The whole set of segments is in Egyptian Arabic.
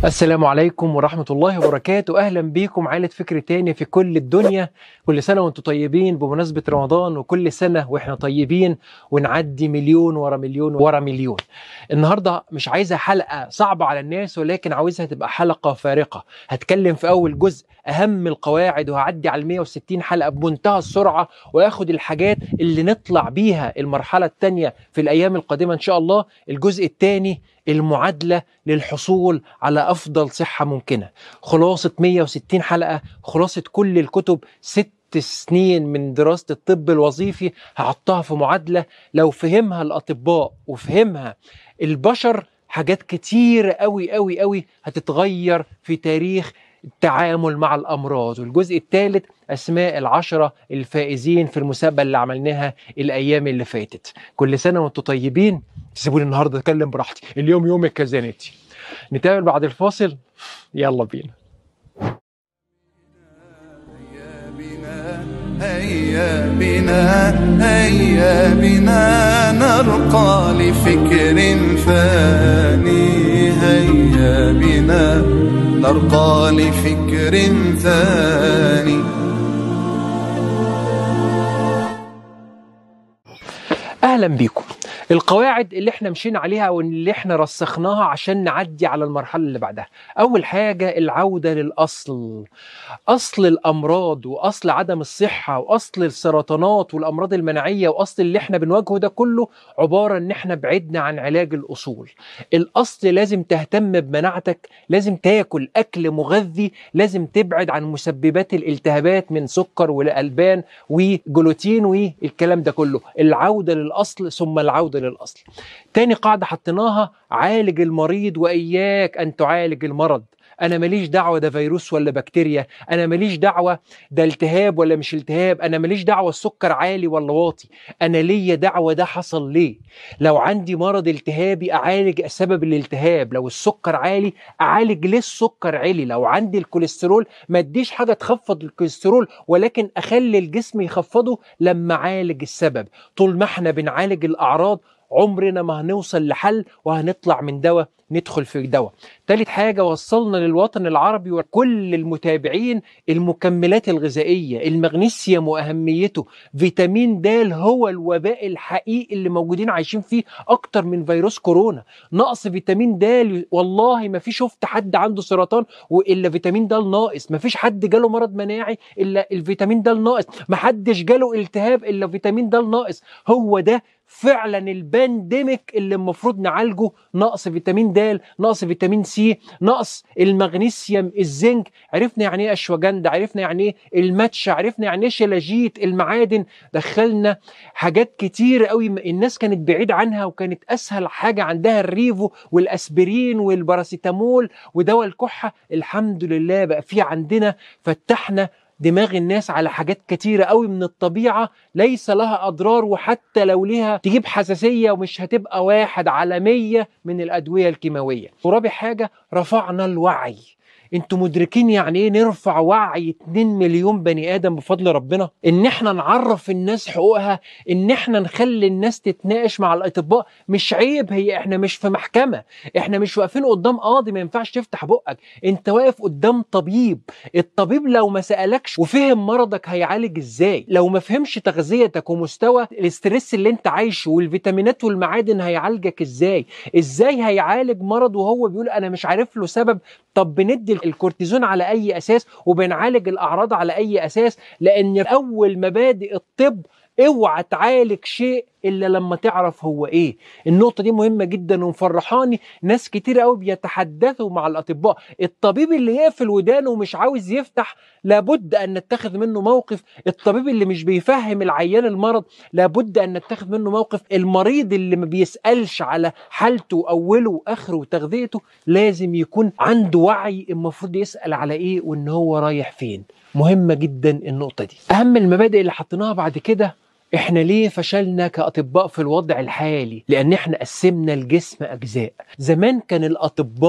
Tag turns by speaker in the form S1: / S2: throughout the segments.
S1: السلام عليكم ورحمة الله وبركاته أهلا بيكم عائلة فكر تاني في كل الدنيا كل سنة وانتم طيبين بمناسبة رمضان وكل سنة واحنا طيبين ونعدي مليون ورا مليون ورا مليون النهاردة مش عايزة حلقة صعبة على الناس ولكن عاوزها تبقى حلقة فارقة هتكلم في أول جزء أهم القواعد وهعدي على 160 حلقة بمنتهى السرعة وآخد الحاجات اللي نطلع بيها المرحلة التانية في الأيام القادمة إن شاء الله الجزء الثاني المعادلة للحصول على أفضل صحة ممكنة خلاصة 160 حلقة خلاصة كل الكتب ست سنين من دراسة الطب الوظيفي هحطها في معادلة لو فهمها الأطباء وفهمها البشر حاجات كتير قوي قوي قوي هتتغير في تاريخ التعامل مع الأمراض والجزء الثالث أسماء العشرة الفائزين في المسابقة اللي عملناها الأيام اللي فاتت كل سنة وانتم طيبين سيبوني النهاردة أتكلم براحتي اليوم يوم الكزانتي نتقابل بعد الفاصل يلا بينا
S2: هيا بنا هيا بنا نرقى لفكر ثاني هيا بنا نرقى لفكر ثاني
S1: اهلا بيكم القواعد اللي احنا مشينا عليها واللي احنا رسخناها عشان نعدي على المرحله اللي بعدها اول حاجه العوده للاصل اصل الامراض واصل عدم الصحه واصل السرطانات والامراض المناعيه واصل اللي احنا بنواجهه ده كله عباره ان احنا بعدنا عن علاج الاصول الاصل لازم تهتم بمناعتك لازم تاكل اكل مغذي لازم تبعد عن مسببات الالتهابات من سكر والالبان وجلوتين والكلام ده كله العوده للاصل ثم العوده للاصل تاني قاعده حطيناها عالج المريض واياك ان تعالج المرض انا ماليش دعوه ده فيروس ولا بكتيريا انا ماليش دعوه ده التهاب ولا مش التهاب انا ماليش دعوه السكر عالي ولا واطي انا ليا دعوه ده حصل ليه لو عندي مرض التهابي اعالج سبب الالتهاب لو السكر عالي اعالج ليه السكر عالي لو عندي الكوليسترول ما اديش حاجه تخفض الكوليسترول ولكن اخلي الجسم يخفضه لما اعالج السبب طول ما احنا بنعالج الاعراض عمرنا ما هنوصل لحل وهنطلع من دواء ندخل في دواء تالت حاجة وصلنا للوطن العربي وكل المتابعين المكملات الغذائية المغنيسيوم وأهميته فيتامين د هو الوباء الحقيقي اللي موجودين عايشين فيه أكتر من فيروس كورونا نقص فيتامين د والله ما في شفت حد عنده سرطان وإلا فيتامين د ناقص ما فيش حد جاله مرض مناعي إلا الفيتامين د ناقص ما حدش جاله التهاب إلا فيتامين د ناقص هو ده فعلا البانديميك اللي المفروض نعالجه نقص فيتامين د نقص فيتامين سي نقص المغنيسيوم الزنك عرفنا يعني ايه اشواجندا عرفنا يعني ايه الماتش عرفنا يعني ايه شلاجيت المعادن دخلنا حاجات كتير قوي الناس كانت بعيد عنها وكانت اسهل حاجه عندها الريفو والاسبرين والباراسيتامول ودواء الكحه الحمد لله بقى في عندنا فتحنا دماغ الناس على حاجات كتيرة قوي من الطبيعة ليس لها أضرار وحتى لو ليها تجيب حساسية ومش هتبقى واحد على مية من الأدوية الكيماوية ورابع حاجة رفعنا الوعي انتوا مدركين يعني ايه نرفع وعي 2 مليون بني ادم بفضل ربنا ان احنا نعرف الناس حقوقها ان احنا نخلي الناس تتناقش مع الاطباء مش عيب هي احنا مش في محكمه احنا مش واقفين قدام قاضي ما ينفعش تفتح بقك انت واقف قدام طبيب الطبيب لو ما سالكش وفهم مرضك هيعالج ازاي لو ما فهمش تغذيتك ومستوى الاسترس اللي انت عايشه والفيتامينات والمعادن هيعالجك ازاي ازاي هيعالج مرض وهو بيقول انا مش عارف له سبب طب بندي الكورتيزون على اي اساس وبنعالج الاعراض على اي اساس لان اول مبادئ الطب اوعى تعالج شيء الا لما تعرف هو ايه النقطه دي مهمه جدا ومفرحاني ناس كتير قوي بيتحدثوا مع الاطباء الطبيب اللي يقفل ودانه ومش عاوز يفتح لابد ان نتخذ منه موقف الطبيب اللي مش بيفهم العيان المرض لابد ان نتخذ منه موقف المريض اللي ما بيسالش على حالته اوله واخره وتغذيته لازم يكون عنده وعي المفروض يسال على ايه وان هو رايح فين مهمه جدا النقطه دي اهم المبادئ اللي حطيناها بعد كده احنا ليه فشلنا كاطباء في الوضع الحالي لان احنا قسمنا الجسم اجزاء زمان كان الاطباء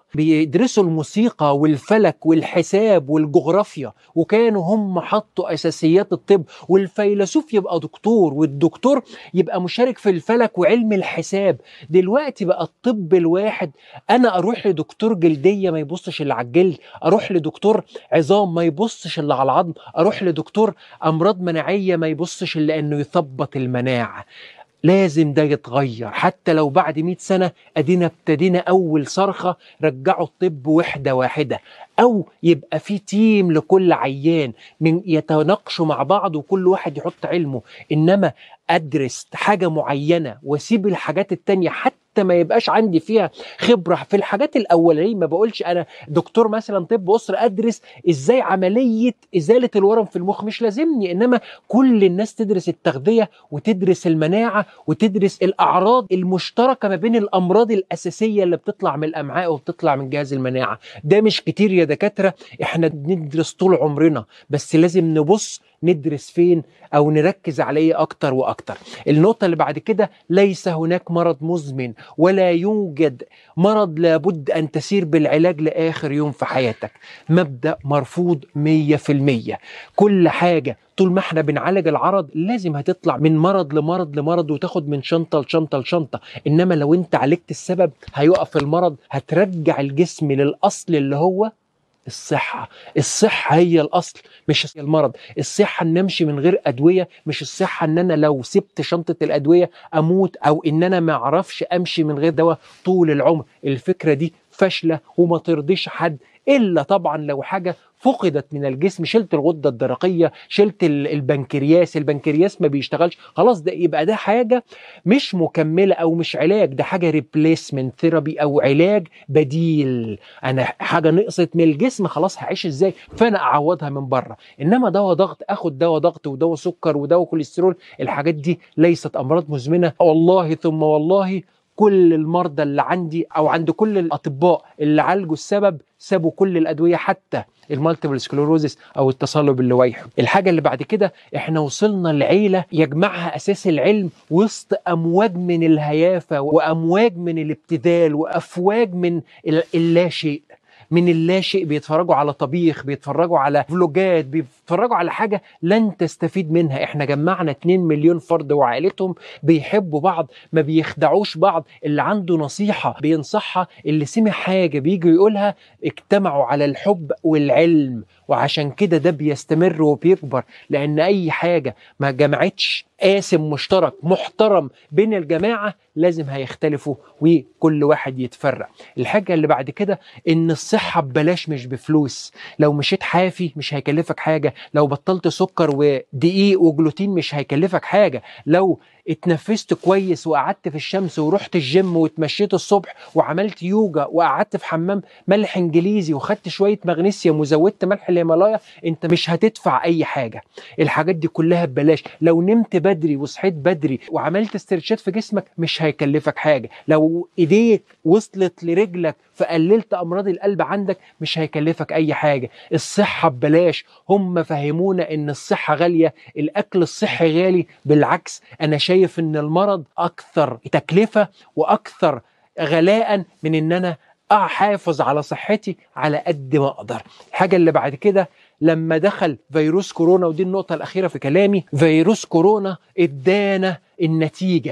S1: بيدرسوا الموسيقى والفلك والحساب والجغرافيا وكانوا هم حطوا اساسيات الطب والفيلسوف يبقى دكتور والدكتور يبقى مشارك في الفلك وعلم الحساب دلوقتي بقى الطب الواحد انا اروح لدكتور جلديه ما يبصش اللي على الجلد اروح لدكتور عظام ما يبصش اللي على العظم اروح لدكتور امراض مناعيه ما يبصش الا انه يثبط المناعه لازم ده يتغير حتى لو بعد 100 سنة أدينا ابتدينا أول صرخة رجعوا الطب وحدة واحدة أو يبقى في تيم لكل عيان من يتناقشوا مع بعض وكل واحد يحط علمه إنما أدرس حاجة معينة وأسيب الحاجات التانية حتى ما يبقاش عندي فيها خبرة في الحاجات الأولانية ما بقولش أنا دكتور مثلا طب أسرة أدرس إزاي عملية إزالة الورم في المخ مش لازمني إنما كل الناس تدرس التغذية وتدرس المناعة وتدرس الأعراض المشتركة ما بين الأمراض الأساسية اللي بتطلع من الأمعاء وبتطلع من جهاز المناعة ده مش كتير يا دكاترة إحنا بندرس طول عمرنا بس لازم نبص ندرس فين او نركز عليه اكتر واكتر النقطه اللي بعد كده ليس هناك مرض مزمن ولا يوجد مرض لابد ان تسير بالعلاج لاخر يوم في حياتك مبدا مرفوض 100% كل حاجه طول ما احنا بنعالج العرض لازم هتطلع من مرض لمرض لمرض وتاخد من شنطه لشنطه لشنطه انما لو انت عالجت السبب هيقف المرض هترجع الجسم للاصل اللي هو الصحة الصحة هي الأصل مش المرض الصحة أن أمشي من غير أدوية مش الصحة أن أنا لو سبت شنطة الأدوية أموت أو أن أنا ما أعرفش أمشي من غير دواء طول العمر الفكرة دي فاشلة وما ترضيش حد إلا طبعا لو حاجة فقدت من الجسم شلت الغدة الدرقية شلت البنكرياس البنكرياس ما بيشتغلش خلاص ده يبقى ده حاجة مش مكملة أو مش علاج ده حاجة ريبليسمنت ثيرابي أو علاج بديل أنا حاجة نقصت من الجسم خلاص هعيش إزاي فأنا أعوضها من بره إنما دواء ضغط أخد دواء ضغط ودواء سكر ودواء كوليسترول الحاجات دي ليست أمراض مزمنة والله ثم والله كل المرضى اللي عندي او عند كل الاطباء اللي عالجوا السبب سابوا كل الادويه حتى المالتيبل سكلوروزس او التصلب اللويحي الحاجه اللي بعد كده احنا وصلنا لعيله يجمعها اساس العلم وسط امواج من الهيافه وامواج من الابتذال وافواج من اللا شيء من اللا شيء بيتفرجوا على طبيخ بيتفرجوا على فلوجات بيتفرجوا على حاجة لن تستفيد منها احنا جمعنا 2 مليون فرد وعائلتهم بيحبوا بعض ما بيخدعوش بعض اللي عنده نصيحة بينصحها اللي سمع حاجة بيجي يقولها اجتمعوا على الحب والعلم وعشان كده ده بيستمر وبيكبر لان اي حاجة ما جمعتش قاسم مشترك محترم بين الجماعة لازم هيختلفوا وكل واحد يتفرق الحاجة اللي بعد كده ان الصحة ببلاش مش بفلوس لو مشيت حافي مش هيكلفك حاجة لو بطلت سكر ودقيق وجلوتين مش هيكلفك حاجة لو اتنفست كويس وقعدت في الشمس ورحت الجيم واتمشيت الصبح وعملت يوجا وقعدت في حمام ملح انجليزي وخدت شويه مغنيسيوم وزودت ملح الهيمالايا انت مش هتدفع اي حاجه الحاجات دي كلها ببلاش لو نمت بدري وصحيت بدري وعملت استرتشات في جسمك مش هيكلفك حاجه لو ايديك وصلت لرجلك فقللت امراض القلب عندك مش هيكلفك اي حاجه الصحه ببلاش هم فهمونا ان الصحه غاليه الاكل الصحي غالي بالعكس انا شايف ان المرض اكثر تكلفه واكثر غلاء من ان انا احافظ على صحتي على قد ما اقدر الحاجه اللي بعد كده لما دخل فيروس كورونا ودي النقطه الاخيره في كلامي فيروس كورونا ادانا النتيجه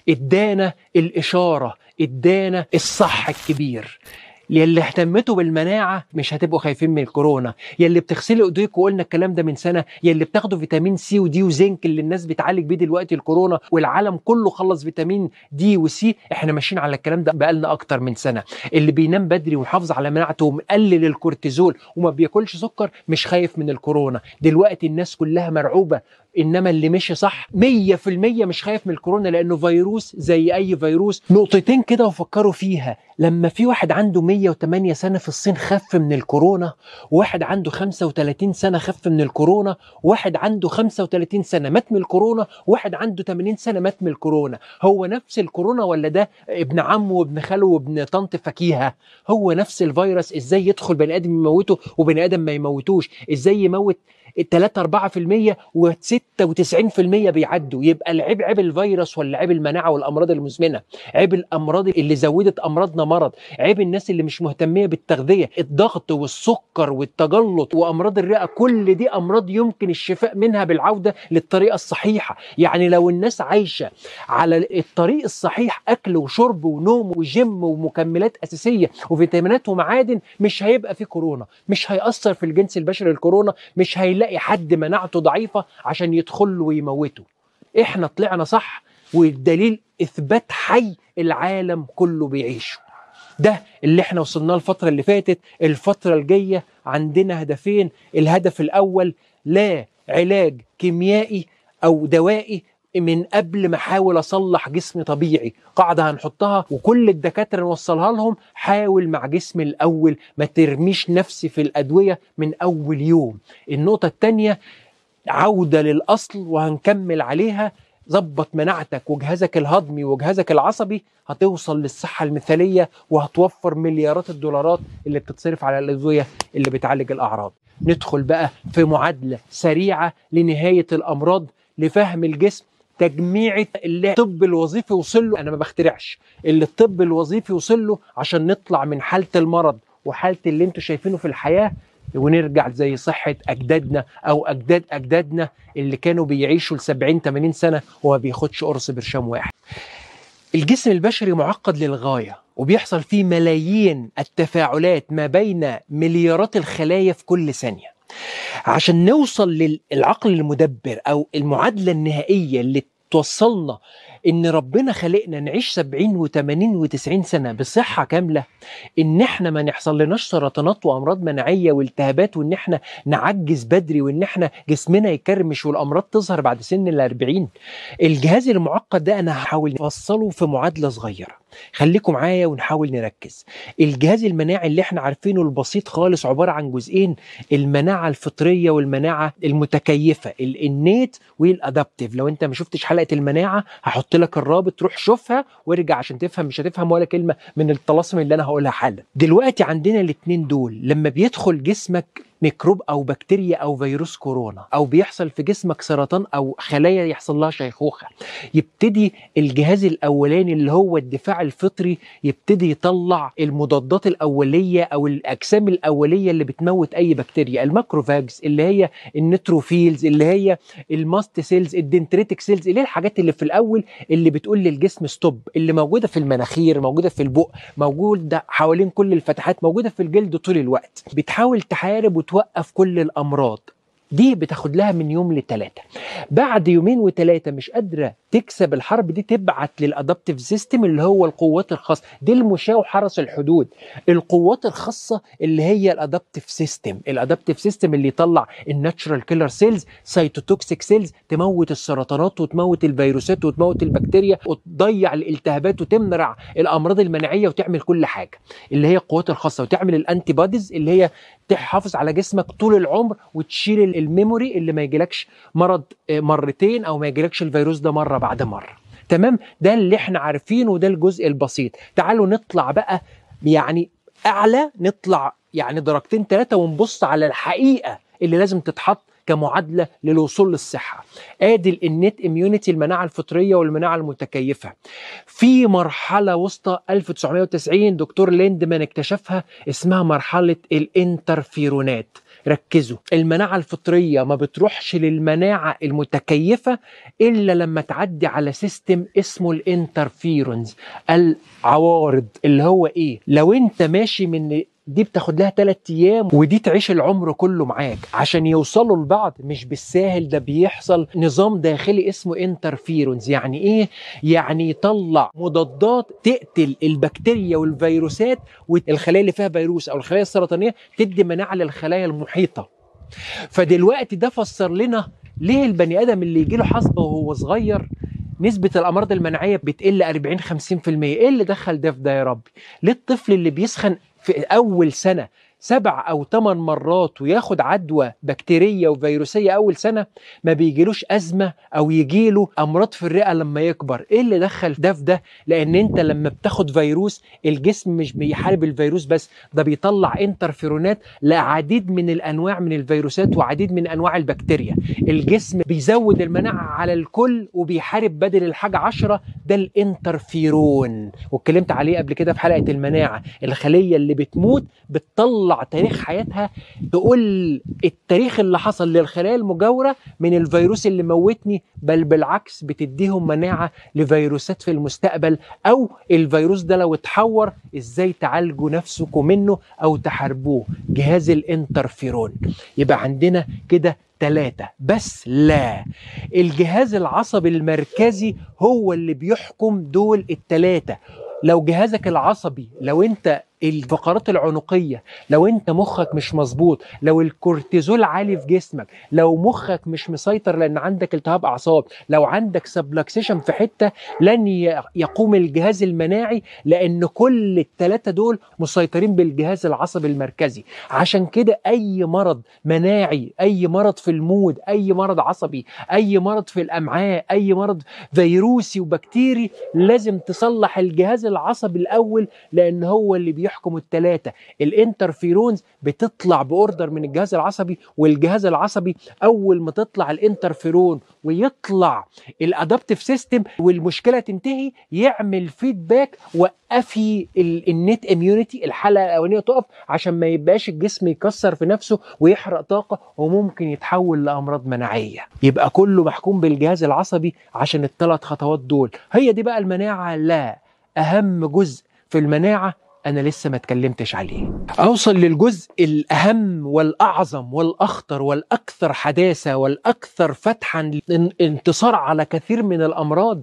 S1: ادانا الاشاره ادانا الصح الكبير يلي اهتمتوا بالمناعه مش هتبقوا خايفين من الكورونا يلي بتغسلوا ايديك وقلنا الكلام ده من سنه يلي بتاخدوا فيتامين سي ودي وزنك اللي الناس بتعالج بيه دلوقتي الكورونا والعالم كله خلص فيتامين دي وسي احنا ماشيين على الكلام ده بقالنا اكتر من سنه اللي بينام بدري ومحافظ على مناعته ومقلل الكورتيزول وما بياكلش سكر مش خايف من الكورونا دلوقتي الناس كلها مرعوبه انما اللي مشي صح 100% مش خايف من الكورونا لانه فيروس زي اي فيروس نقطتين كده وفكروا فيها لما في واحد عنده 108 سنه في الصين خف من الكورونا وواحد عنده 35 سنه خف من الكورونا واحد عنده 35 سنه مات من الكورونا واحد عنده 80 سنه مات من الكورونا هو نفس الكورونا ولا ده ابن عمه وابن خاله وابن طنط فكيهه هو نفس الفيروس ازاي يدخل بني ادم يموته وبني ادم ما يموتوش ازاي يموت 3 4% و96% بيعدوا يبقى العيب عيب الفيروس ولا عيب المناعه والامراض المزمنه عيب الامراض اللي زودت امراضنا مرض عيب الناس اللي مش مهتميه بالتغذيه الضغط والسكر والتجلط وامراض الرئه كل دي امراض يمكن الشفاء منها بالعوده للطريقه الصحيحه يعني لو الناس عايشه على الطريق الصحيح اكل وشرب ونوم وجيم ومكملات اساسيه وفيتامينات ومعادن مش هيبقى في كورونا مش هيأثر في الجنس البشري الكورونا مش هيلاقي حد مناعته ضعيفه عشان يدخل له ويموته احنا طلعنا صح والدليل اثبات حي العالم كله بيعيشه ده اللي احنا وصلنا الفترة اللي فاتت الفترة الجاية عندنا هدفين الهدف الأول لا علاج كيميائي أو دوائي من قبل ما احاول اصلح جسمي طبيعي قاعده هنحطها وكل الدكاتره نوصلها لهم حاول مع جسمي الاول ما ترميش نفسي في الادويه من اول يوم النقطه الثانيه عوده للاصل وهنكمل عليها ظبط مناعتك وجهازك الهضمي وجهازك العصبي هتوصل للصحة المثالية وهتوفر مليارات الدولارات اللي بتتصرف على الأدوية اللي بتعالج الأعراض ندخل بقى في معادلة سريعة لنهاية الأمراض لفهم الجسم تجميعة اللي الطب الوظيفي وصل له أنا ما بخترعش اللي الطب الوظيفي وصل له عشان نطلع من حالة المرض وحالة اللي انتوا شايفينه في الحياة ونرجع زي صحة أجدادنا أو أجداد أجدادنا اللي كانوا بيعيشوا ل 70 80 سنة وما بياخدش قرص برشام واحد. الجسم البشري معقد للغاية وبيحصل فيه ملايين التفاعلات ما بين مليارات الخلايا في كل ثانية. عشان نوصل للعقل المدبر أو المعادلة النهائية اللي توصلنا ان ربنا خلقنا نعيش 70 و80 و90 سنه بصحه كامله ان احنا ما نحصل لناش سرطانات وامراض مناعيه والتهابات وان احنا نعجز بدري وان احنا جسمنا يكرمش والامراض تظهر بعد سن ال 40 الجهاز المعقد ده انا هحاول افصله في معادله صغيره خليكم معايا ونحاول نركز الجهاز المناعي اللي احنا عارفينه البسيط خالص عباره عن جزئين المناعه الفطريه والمناعه المتكيفه الانيت والادابتيف لو انت ما شفتش حلقه المناعه هحط لك الرابط روح شوفها وارجع عشان تفهم مش هتفهم ولا كلمه من الطلاسم اللي انا هقولها حالا دلوقتي عندنا الاثنين دول لما بيدخل جسمك ميكروب او بكتيريا او فيروس كورونا او بيحصل في جسمك سرطان او خلايا يحصل لها شيخوخه يبتدي الجهاز الاولاني اللي هو الدفاع الفطري يبتدي يطلع المضادات الاوليه او الاجسام الاوليه اللي بتموت اي بكتيريا الماكروفاجز اللي هي النيتروفيلز اللي هي الماست سيلز الدنتريتك سيلز اللي هي الحاجات اللي في الاول اللي بتقول للجسم ستوب اللي موجوده في المناخير موجوده في البق موجوده حوالين كل الفتحات موجوده في الجلد طول الوقت بتحاول تحارب وتوقف كل الامراض دي بتاخد لها من يوم لثلاثة بعد يومين وثلاثة مش قادرة تكسب الحرب دي تبعت للأدابتيف سيستم اللي هو القوات الخاصة دي المشاة وحرس الحدود القوات الخاصة اللي هي الأدابتيف سيستم الأدابتيف سيستم اللي يطلع الناتشرال كيلر سيلز سيتوتوكسيك سيلز تموت السرطانات وتموت الفيروسات وتموت البكتيريا وتضيع الالتهابات وتمنع الأمراض المناعية وتعمل كل حاجة اللي هي القوات الخاصة وتعمل الأنتي بوديز اللي هي تحافظ على جسمك طول العمر وتشيل الميموري اللي ما يجيلكش مرض مرتين او ما يجيلكش الفيروس ده مره بعد مره تمام ده اللي احنا عارفينه وده الجزء البسيط تعالوا نطلع بقى يعني اعلى نطلع يعني درجتين ثلاثه ونبص على الحقيقه اللي لازم تتحط كمعادله للوصول للصحه ادي النت اميونيتي المناعه الفطريه والمناعه المتكيفه في مرحله وسطى 1990 دكتور ليندمان اكتشفها اسمها مرحله الانترفيرونات ركزوا المناعة الفطرية ما بتروحش للمناعة المتكيفة إلا لما تعدي على سيستم اسمه الانترفيرونز العوارض اللي هو إيه لو أنت ماشي من دي بتاخد لها ثلاث ايام ودي تعيش العمر كله معاك عشان يوصلوا لبعض مش بالساهل ده بيحصل نظام داخلي اسمه انترفيرونز يعني ايه يعني يطلع مضادات تقتل البكتيريا والفيروسات والخلايا اللي فيها فيروس او الخلايا السرطانيه تدي مناعه للخلايا المحيطه فدلوقتي ده فسر لنا ليه البني ادم اللي يجي له حصبه وهو صغير نسبة الأمراض المناعية بتقل 40 50% إيه اللي دخل ده في ده يا ربي؟ ليه الطفل اللي بيسخن في أول سنة سبع او ثمان مرات وياخد عدوى بكتيريه وفيروسيه اول سنه ما بيجيلوش ازمه او يجيله امراض في الرئه لما يكبر ايه اللي دخل ده في ده لان انت لما بتاخد فيروس الجسم مش بيحارب الفيروس بس ده بيطلع انترفيرونات لعديد من الانواع من الفيروسات وعديد من انواع البكتيريا الجسم بيزود المناعه على الكل وبيحارب بدل الحاجه عشرة ده الانترفيرون واتكلمت عليه قبل كده في حلقه المناعه الخليه اللي بتموت بتطلع تاريخ حياتها تقول التاريخ اللي حصل للخلايا المجاوره من الفيروس اللي موتني بل بالعكس بتديهم مناعه لفيروسات في المستقبل او الفيروس ده لو اتحور ازاي تعالجوا نفسكم منه او تحاربوه جهاز الانترفيرون يبقى عندنا كده ثلاثة بس لا الجهاز العصبي المركزي هو اللي بيحكم دول الثلاثة لو جهازك العصبي لو انت الفقرات العنقيه لو انت مخك مش مظبوط لو الكورتيزول عالي في جسمك لو مخك مش مسيطر لان عندك التهاب اعصاب لو عندك سبلكسيشن في حته لن ي- يقوم الجهاز المناعي لان كل الثلاثه دول مسيطرين بالجهاز العصبي المركزي عشان كده اي مرض مناعي اي مرض في المود اي مرض عصبي اي مرض في الامعاء اي مرض فيروسي وبكتيري لازم تصلح الجهاز العصبي الاول لان هو اللي بيحكم الثلاثه الانترفيرونز بتطلع باوردر من الجهاز العصبي والجهاز العصبي اول ما تطلع الانترفيرون ويطلع الادابتيف سيستم والمشكله تنتهي يعمل فيدباك وقفي ال- النت اميونيتي الحلقه الاولانيه تقف عشان ما يبقاش الجسم يكسر في نفسه ويحرق طاقه وممكن يتحول لامراض مناعيه يبقى كله محكوم بالجهاز العصبي عشان الثلاث خطوات دول هي دي بقى المناعه لا اهم جزء في المناعه انا لسه ما اتكلمتش عليه اوصل للجزء الاهم والاعظم والاخطر والاكثر حداثه والاكثر فتحا للانتصار على كثير من الامراض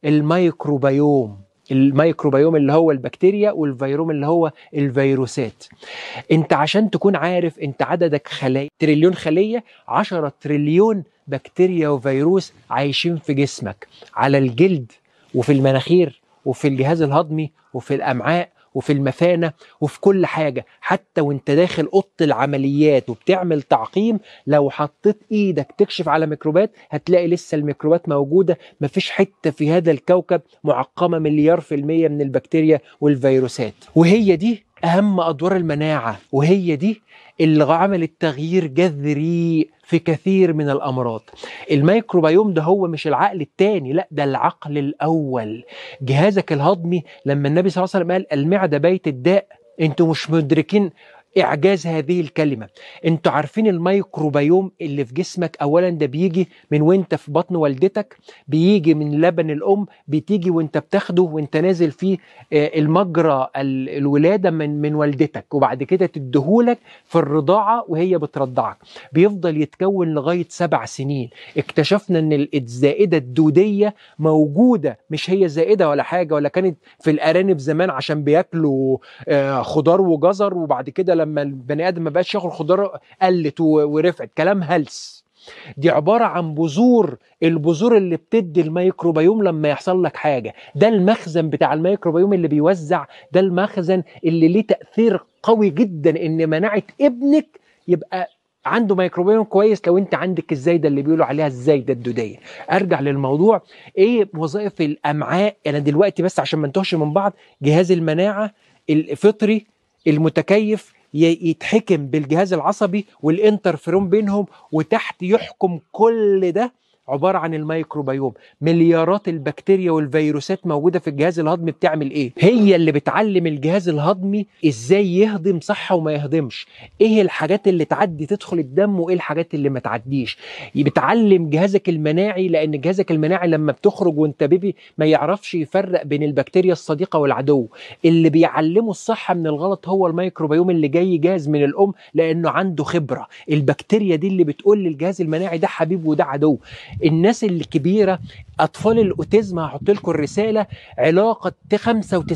S1: الميكروبيوم الميكروبيوم اللي هو البكتيريا والفيروم اللي هو الفيروسات انت عشان تكون عارف انت عددك خلايا تريليون خلية 10 تريليون بكتيريا وفيروس عايشين في جسمك على الجلد وفي المناخير وفي الجهاز الهضمي وفي الامعاء وفي المثانه وفي كل حاجه حتى وانت داخل اوضه العمليات وبتعمل تعقيم لو حطيت ايدك تكشف على ميكروبات هتلاقي لسه الميكروبات موجوده مفيش حته في هذا الكوكب معقمه مليار في الميه من البكتيريا والفيروسات وهي دي اهم ادوار المناعه وهي دي اللي عملت تغيير جذري في كثير من الامراض الميكروبيوم ده هو مش العقل الثاني لا ده العقل الاول جهازك الهضمي لما النبي صلى الله عليه وسلم قال المعده بيت الداء انتوا مش مدركين اعجاز هذه الكلمه انتوا عارفين الميكروبيوم اللي في جسمك اولا ده بيجي من وانت في بطن والدتك بيجي من لبن الام بتيجي وانت بتاخده وانت نازل فيه آه، المجرى ال- الولاده من من والدتك وبعد كده تديهولك في الرضاعه وهي بترضعك بيفضل يتكون لغايه سبع سنين اكتشفنا ان ال- الزائده الدوديه موجوده مش هي زائده ولا حاجه ولا كانت في الارانب زمان عشان بياكلوا آه، خضار وجزر وبعد كده لما البني ادم ما بقاش ياكل خضار قلت و- ورفعت كلام هلس دي عبارة عن بذور البذور اللي بتدي الميكروبيوم لما يحصل لك حاجة ده المخزن بتاع الميكروبيوم اللي بيوزع ده المخزن اللي ليه تأثير قوي جدا ان مناعة ابنك يبقى عنده ميكروبيوم كويس لو انت عندك الزايده اللي بيقولوا عليها الزايده الدوديه ارجع للموضوع ايه وظائف الامعاء انا دلوقتي بس عشان ما نتوهش من بعض جهاز المناعه الفطري المتكيف ي- يتحكم بالجهاز العصبي والانترفيرون بينهم وتحت يحكم كل ده عبارة عن الميكروبيوم مليارات البكتيريا والفيروسات موجودة في الجهاز الهضمي بتعمل ايه هي اللي بتعلم الجهاز الهضمي ازاي يهضم صح وما يهضمش ايه الحاجات اللي تعدي تدخل الدم وايه الحاجات اللي ما تعديش بتعلم جهازك المناعي لان جهازك المناعي لما بتخرج وانت بيبي ما يعرفش يفرق بين البكتيريا الصديقة والعدو اللي بيعلمه الصح من الغلط هو الميكروبيوم اللي جاي جاهز من الام لانه عنده خبرة البكتيريا دي اللي بتقول للجهاز المناعي ده حبيب وده عدو الناس الكبيره اطفال الاوتيزم هحط لكم الرساله علاقه 95%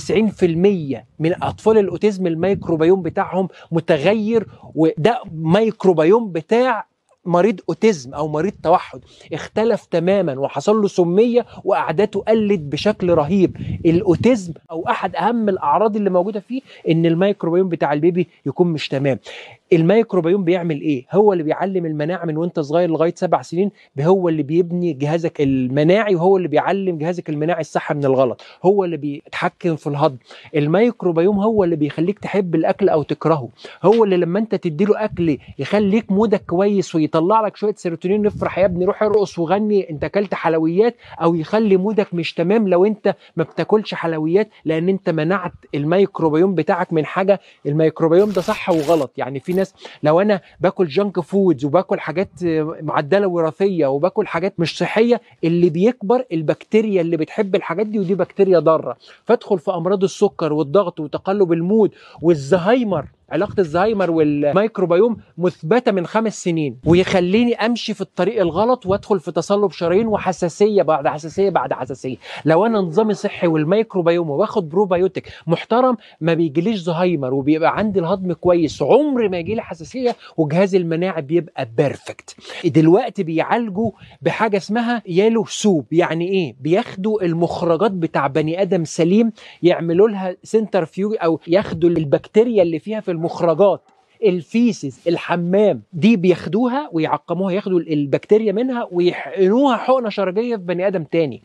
S1: من اطفال الاوتيزم الميكروبيوم بتاعهم متغير وده ميكروبيوم بتاع مريض اوتيزم او مريض توحد اختلف تماما وحصل له سميه واعداده قلت بشكل رهيب الاوتيزم او احد اهم الاعراض اللي موجوده فيه ان الميكروبيوم بتاع البيبي يكون مش تمام الميكروبيوم بيعمل ايه هو اللي بيعلم المناعه من وانت صغير لغايه سبع سنين هو اللي بيبني جهازك المناعي وهو اللي بيعلم جهازك المناعي الصح من الغلط هو اللي بيتحكم في الهضم الميكروبيوم هو اللي بيخليك تحب الاكل او تكرهه هو اللي لما انت تديله اكل يخليك مودك كويس ويطلع لك شويه سيروتونين افرح يا ابني روح ارقص وغني انت اكلت حلويات او يخلي مودك مش تمام لو انت ما بتاكلش حلويات لان انت منعت الميكروبيوم بتاعك من حاجه الميكروبيوم ده صح وغلط يعني في ناس لو انا باكل جانك فودز وباكل حاجات معدله وراثيه وباكل حاجات مش صحيه اللي بيكبر البكتيريا اللي بتحب الحاجات دي ودي بكتيريا ضاره فادخل في امراض السكر والضغط وتقلب المود والزهايمر علاقه الزهايمر والميكروبيوم مثبته من خمس سنين ويخليني امشي في الطريق الغلط وادخل في تصلب شرايين وحساسيه بعد حساسيه بعد حساسيه لو انا نظامي صحي والميكروبيوم واخد بروبايوتيك محترم ما بيجيليش زهايمر وبيبقى عندي الهضم كويس عمر ما يجيلي حساسيه وجهازي المناعي بيبقى بيرفكت دلوقتي بيعالجوا بحاجه اسمها يالو سوب يعني ايه بياخدوا المخرجات بتاع بني ادم سليم يعملوا لها سنتر فيو او ياخدوا البكتيريا اللي فيها في المخرجات الفيسز الحمام دي بياخدوها ويعقموها ياخدوا البكتيريا منها ويحقنوها حقنه شرجيه في بني ادم تاني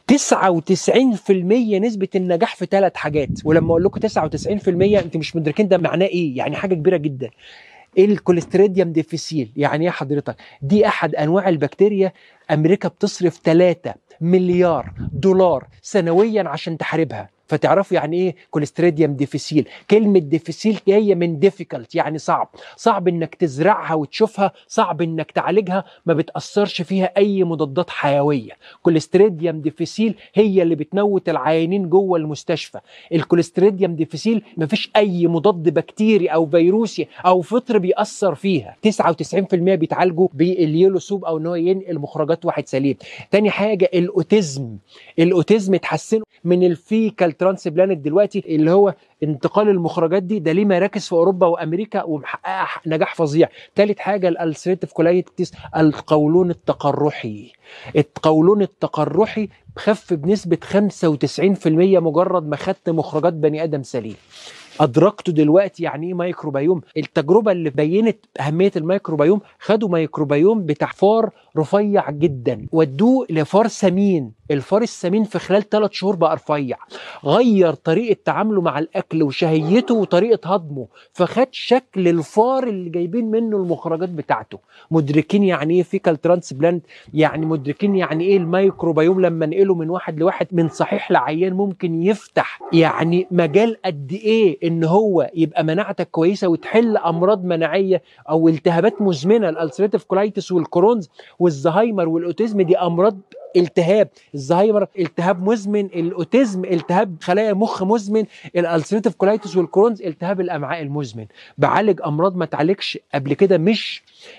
S1: 99% نسبه النجاح في ثلاث حاجات ولما اقول لكم 99% انتوا مش مدركين ده معناه ايه يعني حاجه كبيره جدا الكوليستريديوم ديفيسيل يعني ايه حضرتك دي احد انواع البكتيريا امريكا بتصرف 3 مليار دولار سنويا عشان تحاربها فتعرفوا يعني ايه كوليستريديوم ديفيسيل كلمه ديفيسيل جايه من ديفيكالت يعني صعب صعب انك تزرعها وتشوفها صعب انك تعالجها ما بتاثرش فيها اي مضادات حيويه كوليستريديوم ديفيسيل هي اللي بتموت العيانين جوه المستشفى الكوليستريديوم ديفيسيل ما فيش اي مضاد بكتيري او فيروسي او فطر بيأثر فيها 99% بيتعالجوا باليلو سوب او ان هو ينقل مخرجات واحد سليم تاني حاجه الاوتيزم الاوتيزم اتحسنوا من الفيكال ترانسبلانت دلوقتي اللي هو انتقال المخرجات دي ده ليه مراكز في اوروبا وامريكا ومحققه نجاح فظيع ثالث حاجه الالسريتيف كولايتس القولون التقرحي القولون التقرحي خف بنسبه 95% مجرد ما خدت مخرجات بني ادم سليم ادركتوا دلوقتي يعني ايه ميكروبيوم التجربه اللي بينت اهميه الميكروبيوم خدوا ميكروبيوم بتاع فار رفيع جدا ودوه لفار سمين الفار السمين في خلال ثلاث شهور بقى رفيع غير طريقه تعامله مع الاكل وشهيته وطريقه هضمه فخد شكل الفار اللي جايبين منه المخرجات بتاعته مدركين يعني ايه فيكال ترانسبلانت يعني مدركين يعني ايه الميكروبيوم لما نقله من واحد لواحد من صحيح لعيان ممكن يفتح يعني مجال قد ايه ان هو يبقى مناعتك كويسه وتحل امراض مناعيه او التهابات مزمنه الالسريتيف كولايتس والكرونز والزهايمر والاوتيزم دي امراض التهاب الزهايمر التهاب مزمن الاوتيزم التهاب خلايا مخ مزمن الالسريتيف كولايتس والكرونز التهاب الامعاء المزمن بعالج امراض ما تعالجش قبل كده مش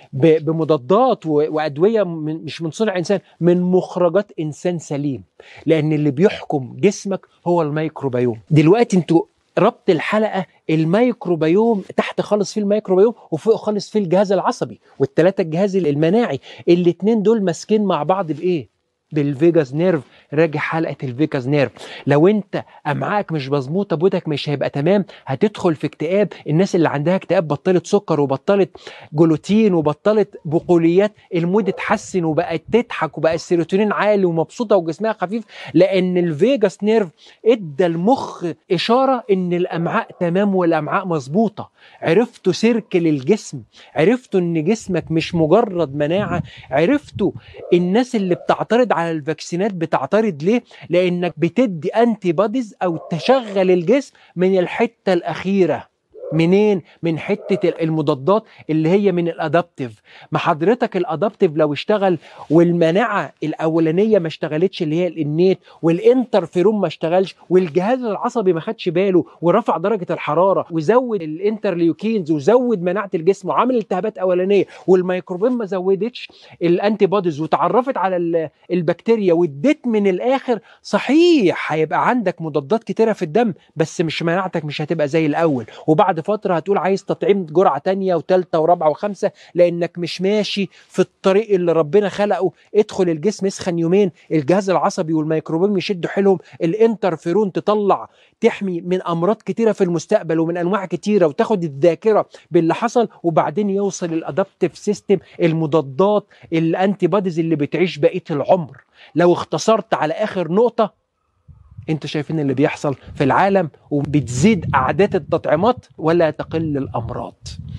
S1: بمضادات وادويه من مش من صنع انسان من مخرجات انسان سليم لان اللي بيحكم جسمك هو الميكروبيوم دلوقتي انتوا ربط الحلقه الميكروبيوم تحت خالص في الميكروبيوم وفوق خالص في الجهاز العصبي والثلاثه الجهاز المناعي الاثنين دول ماسكين مع بعض بايه بالفيجاس نيرف راجع حلقه الفيجاس نيرف لو انت امعائك مش مظبوطه بودك مش هيبقى تمام هتدخل في اكتئاب الناس اللي عندها اكتئاب بطلت سكر وبطلت جلوتين وبطلت بقوليات المود اتحسن وبقت تضحك وبقى السيروتونين عالي ومبسوطه وجسمها خفيف لان الفيجاس نيرف ادى المخ اشاره ان الامعاء تمام والامعاء مظبوطه عرفتوا سيركل الجسم عرفتوا ان جسمك مش مجرد مناعه عرفتوا الناس اللي بتعترض على الفاكسينات بتعترض ليه لانك بتدي انتي بوديز او تشغل الجسم من الحته الاخيره منين من حته المضادات اللي هي من الادابتيف ما حضرتك الادابتيف لو اشتغل والمناعه الاولانيه ما اشتغلتش اللي هي الانيت والانترفيرون ما اشتغلش والجهاز العصبي ما خدش باله ورفع درجه الحراره وزود الانترليوكينز وزود مناعه الجسم وعمل التهابات اولانيه والميكروبين ما زودتش الانتي بوديز وتعرفت على البكتيريا واديت من الاخر صحيح هيبقى عندك مضادات كتيره في الدم بس مش مناعتك مش هتبقى زي الاول وبعد فتره هتقول عايز تطعيم جرعه تانية وثالثه ورابعه وخمسه لانك مش ماشي في الطريق اللي ربنا خلقه ادخل الجسم يسخن يومين الجهاز العصبي والميكروبيوم يشدوا حيلهم الانترفيرون تطلع تحمي من امراض كتيره في المستقبل ومن انواع كتيره وتاخد الذاكره باللي حصل وبعدين يوصل الادابتيف سيستم المضادات الانتي بوديز اللي بتعيش بقيه العمر لو اختصرت على اخر نقطه انتوا شايفين اللي بيحصل في العالم وبتزيد اعداد التطعيمات ولا تقل الامراض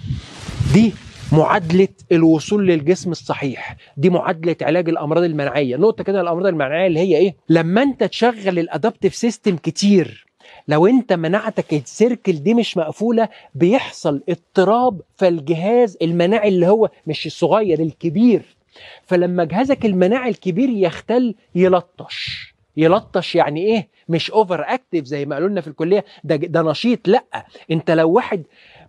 S1: دي معادلة الوصول للجسم الصحيح دي معادلة علاج الأمراض المناعية نقطة كده الأمراض المناعية اللي هي إيه لما أنت تشغل الأدابتيف سيستم كتير لو انت مناعتك السيركل دي مش مقفوله بيحصل اضطراب فالجهاز المناعي اللي هو مش الصغير الكبير فلما جهازك المناعي الكبير يختل يلطش يلطش يعني ايه مش اوفر اكتف زي ما قالوا لنا في الكليه ده ده نشيط لا انت لو واحد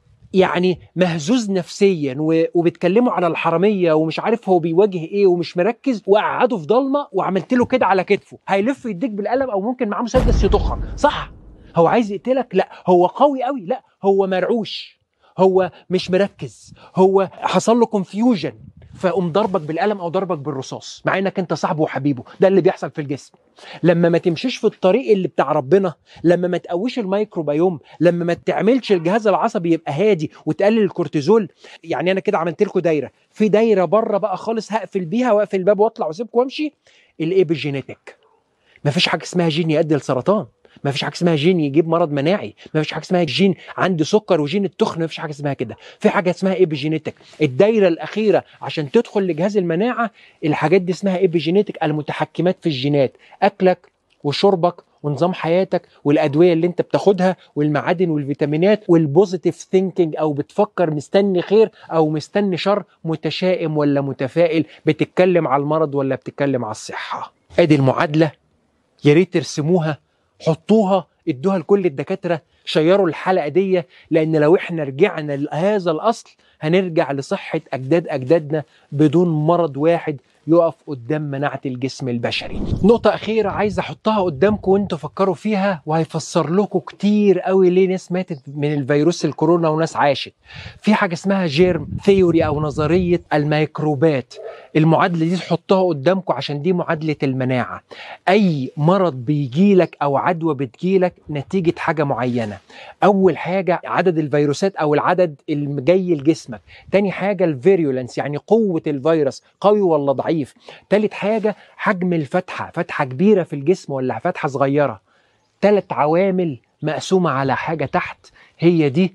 S1: يعني مهزوز نفسيا و- وبتكلمه على الحراميه ومش عارف هو بيواجه ايه ومش مركز وقعده في ضلمه وعملت له كده على كتفه هيلف يديك بالقلم او ممكن معاه مسدس يطخك صح هو عايز يقتلك لا هو قوي قوي لا هو مرعوش هو مش مركز هو حصل له كونفيوجن فقوم ضربك بالقلم او ضربك بالرصاص مع انك انت صاحبه وحبيبه ده اللي بيحصل في الجسم لما ما تمشيش في الطريق اللي بتاع ربنا لما ما تقويش الميكروبيوم لما ما تعملش الجهاز العصبي يبقى هادي وتقلل الكورتيزول يعني انا كده عملت لكم دايره في دايره بره بقى خالص هقفل بيها واقفل الباب واطلع واسيبكم وامشي الايبيجينيتك ما فيش حاجه اسمها جين يؤدي لسرطان ما فيش حاجه اسمها جين يجيب مرض مناعي ما فيش حاجه اسمها جين عنده سكر وجين التخن ما فيش حاجه اسمها كده في حاجه اسمها ايبيجينيتك الدايره الاخيره عشان تدخل لجهاز المناعه الحاجات دي اسمها ايبيجينيتك المتحكمات في الجينات اكلك وشربك ونظام حياتك والادويه اللي انت بتاخدها والمعادن والفيتامينات والبوزيتيف ثينكينج او بتفكر مستني خير او مستني شر متشائم ولا متفائل بتتكلم على المرض ولا بتتكلم على الصحه ادي المعادله يا ريت ترسموها حطوها ادوها لكل الدكاتره شيروا الحلقه دي لان لو احنا رجعنا لهذا الاصل هنرجع لصحه اجداد اجدادنا بدون مرض واحد يقف قدام مناعه الجسم البشري. نقطه اخيره عايز احطها قدامكم وانتوا فكروا فيها وهيفسر لكم كتير قوي ليه ناس ماتت من الفيروس الكورونا وناس عاشت. في حاجه اسمها جيرم ثيوري او نظريه الميكروبات. المعادله دي تحطها قدامكم عشان دي معادله المناعه. اي مرض بيجيلك او عدوى بتجيلك نتيجه حاجه معينه. اول حاجه عدد الفيروسات او العدد اللي جاي لجسمك. تاني حاجه الفيريولنس يعني قوه الفيروس قوي ولا ضعيف. تالت حاجه حجم الفتحه، فتحه كبيره في الجسم ولا فتحه صغيره. تلات عوامل مقسومه على حاجه تحت هي دي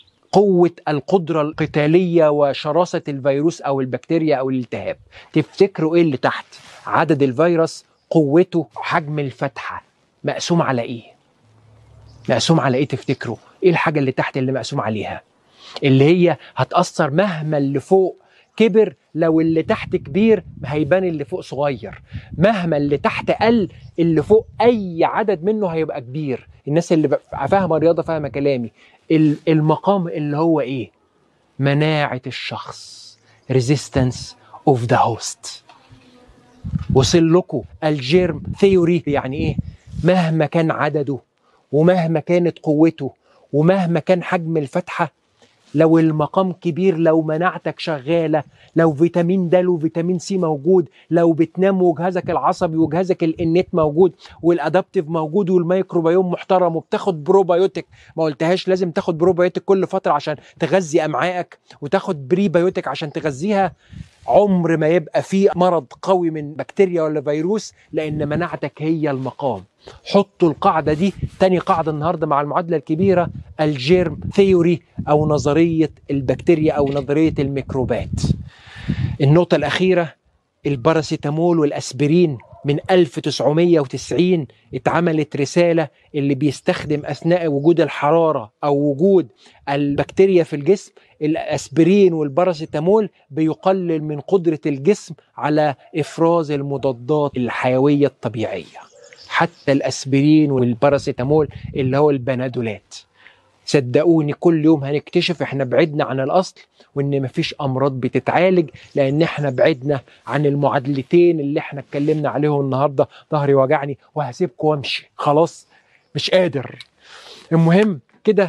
S1: قوة القدرة القتالية وشراسة الفيروس أو البكتيريا أو الالتهاب تفتكروا إيه اللي تحت عدد الفيروس قوته حجم الفتحة مقسوم على إيه مقسوم على إيه تفتكروا إيه الحاجة اللي تحت اللي مقسوم عليها اللي هي هتأثر مهما اللي فوق كبر لو اللي تحت كبير هيبان اللي فوق صغير مهما اللي تحت قل اللي فوق اي عدد منه هيبقى كبير الناس اللي بقى فاهمه رياضه فاهمه كلامي ال- المقام اللي هو ايه مناعه الشخص resistance of the host وصل لكم الجيرم ثيوري يعني ايه مهما كان عدده ومهما كانت قوته ومهما كان حجم الفتحه لو المقام كبير لو مناعتك شغاله لو فيتامين د وفيتامين سي موجود لو بتنام وجهازك العصبي وجهازك الانيت موجود والادابتيف موجود والميكروبيوم محترم وبتاخد بروبايوتيك ما قلتهاش لازم تاخد بروبايوتيك كل فتره عشان تغذي امعائك وتاخد بريبايوتيك عشان تغذيها عمر ما يبقى في مرض قوي من بكتيريا ولا فيروس لان مناعتك هي المقام حطوا القاعده دي تاني قاعده النهارده مع المعادله الكبيره الجيرم ثيوري او نظريه البكتيريا او نظريه الميكروبات النقطه الاخيره الباراسيتامول والاسبرين من 1990 اتعملت رساله اللي بيستخدم اثناء وجود الحراره او وجود البكتيريا في الجسم الاسبرين والباراسيتامول بيقلل من قدره الجسم على افراز المضادات الحيويه الطبيعيه حتى الاسبرين والباراسيتامول اللي هو البنادولات صدقوني كل يوم هنكتشف احنا بعدنا عن الاصل وان مفيش امراض بتتعالج لان احنا بعدنا عن المعادلتين اللي احنا اتكلمنا عليهم النهارده ظهري وجعني وهسيبكم وامشي خلاص مش قادر المهم كده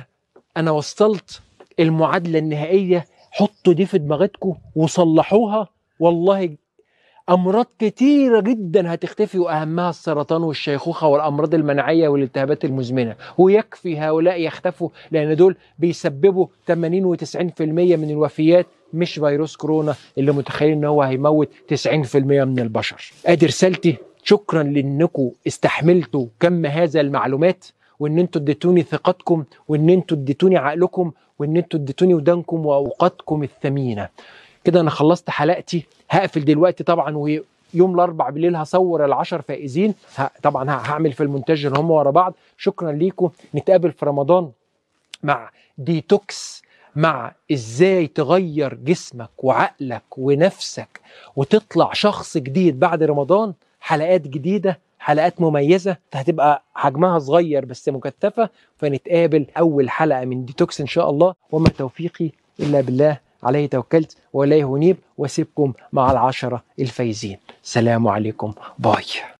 S1: انا وصلت المعادله النهائيه حطوا دي في دماغتكم وصلحوها والله امراض كتيره جدا هتختفي واهمها السرطان والشيخوخه والامراض المناعيه والالتهابات المزمنه ويكفي هؤلاء يختفوا لان دول بيسببوا 80 و90% من الوفيات مش فيروس كورونا اللي متخيلين ان هو هيموت 90% من البشر ادي رسالتي شكرا لانكم استحملتوا كم هذا المعلومات وان انتوا اديتوني ثقتكم وان انتوا اديتوني عقلكم وان انتوا اديتوني ودانكم واوقاتكم الثمينه كده انا خلصت حلقتي هقفل دلوقتي طبعا ويوم الاربع بالليل هصور العشر فائزين ه- طبعا ه- هعمل في المونتاج ان هم ورا بعض شكرا ليكم نتقابل في رمضان مع ديتوكس مع ازاي تغير جسمك وعقلك ونفسك وتطلع شخص جديد بعد رمضان حلقات جديده حلقات مميزه هتبقى حجمها صغير بس مكثفه فنتقابل اول حلقه من ديتوكس ان شاء الله وما توفيقي الا بالله عليه توكلت واليه انيب واسيبكم مع العشره الفايزين سلام عليكم باي